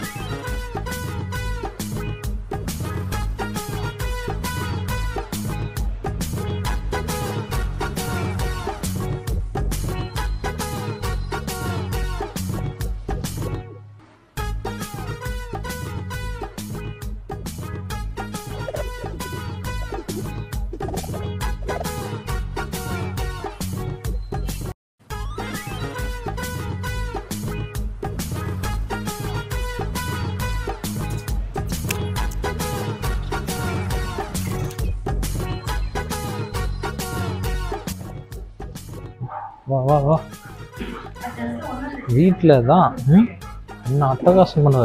வா வா வா வீட்டில் தான் ம் என்ன அட்டகாசம் பண்ணுவ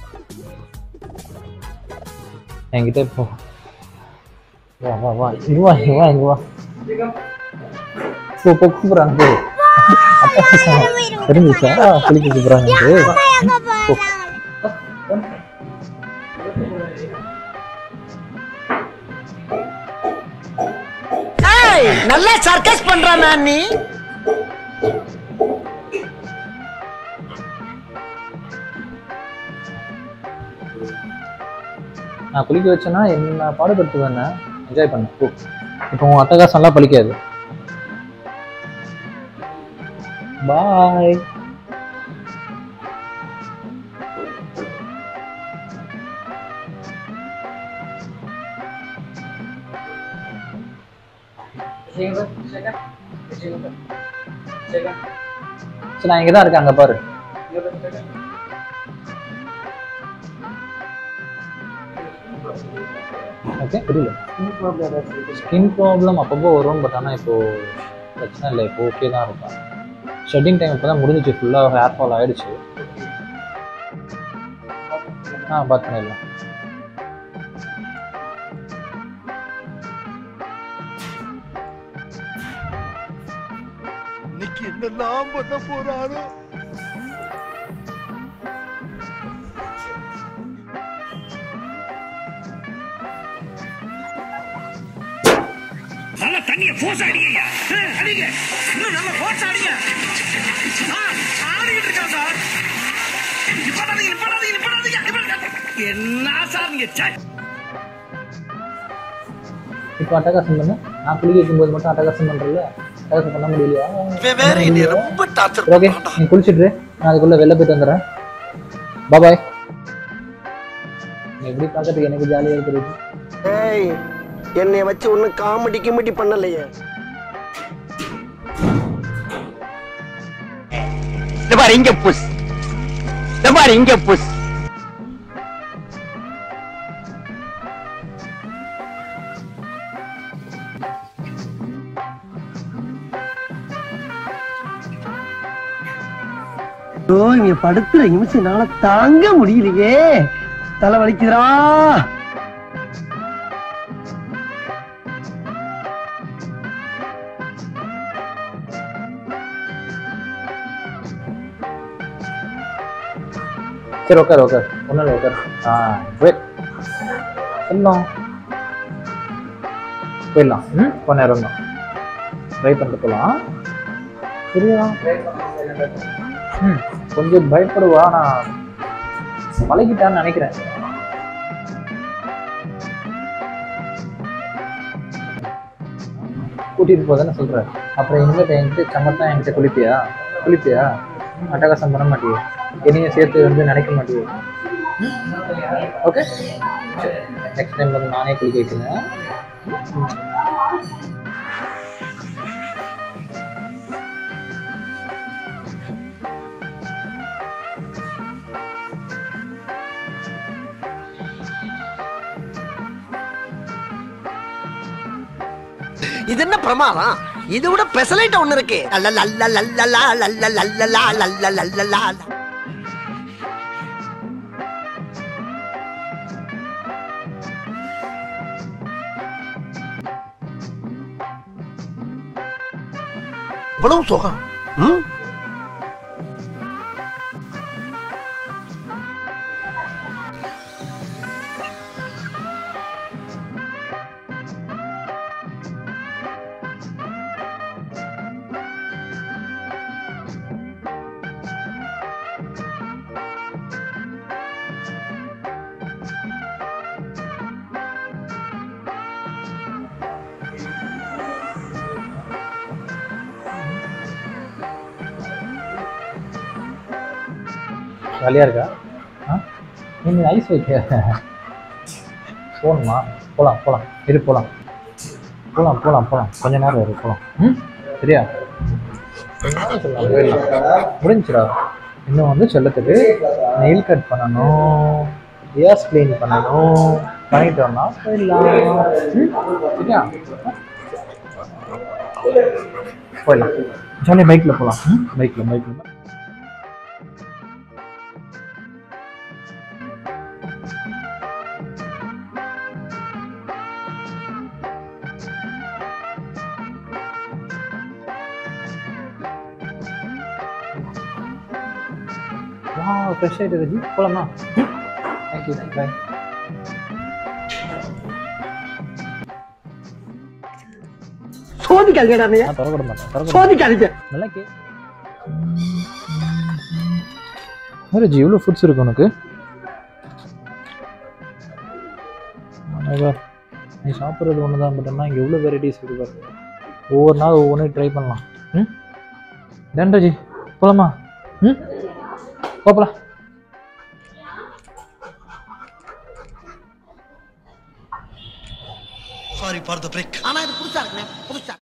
என்கிட்ட இப்போ வா வா வா இங்க வா இங்க வா இங்க வா போ போ கூப்பிட்றாங்க போ அட்டகாசம் தெரிஞ்சுச்சா குளிக்க கூப்பிட்றாங்க போ நல்லா சர்க்கஸ் பண்ற மேம் நீ நான் குளிக்க வச்சேன்னா என்ன பாடுபடுத்துவேன் என்ஜாய் பண்ண போ இப்போ உன் அட்டகாசம்லாம் பலிக்காது பாய் சரி நான் இங்கே தான் இருக்கேன் அங்கே பாரு ஓகே புரியல ஸ்கின் ப்ராப்ளம் அப்பப்போ வரும் பட் ஆனால் இப்போ பிரச்சனை இல்லை இப்போ ஓகே தான் இருக்கும் ஷெட்டிங் டைம் இப்போ தான் முடிஞ்சிச்சு ஃபுல்லாக ஹேர் ஃபால் ஆயிடுச்சு ஆ பாத் பண்ணிடலாம் இன்னைக்கு என்னெல்லாம் பண்ண போறாரோ நல்ல தண்ணிய போஸ் அடிங்க அடிங்க இன்னும் நல்ல போஸ் அடிங்க ஆ, ஆடிக்கிட்டு இருக்கான் சார் நிப்பாடாதீங்க நிப்பாடாதீங்க நிப்பாடாதீங்க நிப்பாடாதீங்க. என்ன சார் நீங்க ச்சே. இப்போ அட்டகாசம் பண்ணு நான் குளிக்க வைக்கும்போது மட்டும் அட்டகாசம் பண்ணுறல அட்டகாசம் பண்ண முடியலையா இவன் வேற என்னை ரொம்ப டார்ச்சர் ஓகே நீ குளிச்சுட்டு நான் அதுக்குள்ளே வெளில போயிட்டு வந்துடுறேன் பாய் நீ எப்படி பார்க்கறதுக்கு எனக்கு ஜாலியாக இருக்கிறது ஏய் என்னைய வச்சு ஒன்னும் காமெடி கிமெடி பண்ணலையே இந்த பாரு இங்க புஷ் இந்த பாரு இங்க புஷ் ஓ இங்க படுத்துற நிமிஷம்னால தாங்க முடியலையே தலை வலிக்குதுடா சரி உட்கார் உட்கார் ஒன்றும் இல்லை உட்கார் ஆ வெயிட் சொல்லலாம் போயிடலாம் ம் கொஞ்ச நேரம் தான் ட்ரை பண்ணிட்டு போகலாம் சரியா ம் கொஞ்சம் பயப்படுவா நான் பழகிட்டான்னு நினைக்கிறேன் கூட்டிட்டு போதானே சொல்ற அப்புறம் இனிமேல் என்கிட்ட சமத்தா என்கிட்ட குளிப்பியா குளிப்பியா அட்டகாசம் பண்ண மாட்டியே என்னையும் சேர்த்து வந்து நினைக்க மாட்டியே ஓகே நெக்ஸ்ட் டைம் வந்து நானே குளிக்க வைக்கிறேன் இது என்ன பிரமாதம் இது விட பெசலைட் ஒண்ணு இருக்கு லல்லலல்லலல்லலா, லல்லலல்லலா, லல்லலல்லலா. இவ்வளவு சுகம் ம்? ஜாலியாக இருக்கா ஆ நீ ஐஸ் வைக்க போகணுமா போகலாம் போகலாம் இரு போகலாம் போகலாம் போகலாம் போகலாம் கொஞ்ச நேரம் இரு போகலாம் ம் சரியா கொஞ்ச நேரம் சொல்லலாம் போயிடலாம் முடிஞ்சுடா இன்னும் வந்து செல்லத்துக்கு நெயில் கட் பண்ணணும் ஏர்ஸ் க்ளீன் பண்ணணும் பண்ணிட்டு வந்தா போயிடலாம் ம் சரியா போயிடலாம் ஜாலியாக பைக்கில் போகலாம் ம் பைக்கில் பைக்கில் வா ஃப்ரெஷ் ஆகிட்டு ரஜி போகலாமா தேங்க்யூ பாய் சோதிக்காதீங்கடா நீ நான் திறக்க விட மாட்டேன் திறக்க விட சோதிக்காதீங்க மாட்டேன். நல்லா கே ரஜி இவ்வளோ ஃபுட்ஸ் இருக்கு உனக்கு ஆமாவா நீ சாப்பிட்றது ஒன்று தான் பட் ஆனால் இங்கே எவ்வளோ வெரைட்டிஸ் இருக்கு பாரு ஒவ்வொரு நாள் ஒவ்வொன்றும் ட்ரை பண்ணலாம் ம் டன் ரஜி போகலாமா ம் போகலாம் சாரி ஃபார் த பிரேக் ஆனா இது புதுசா இருக்குண்ணே புதுசா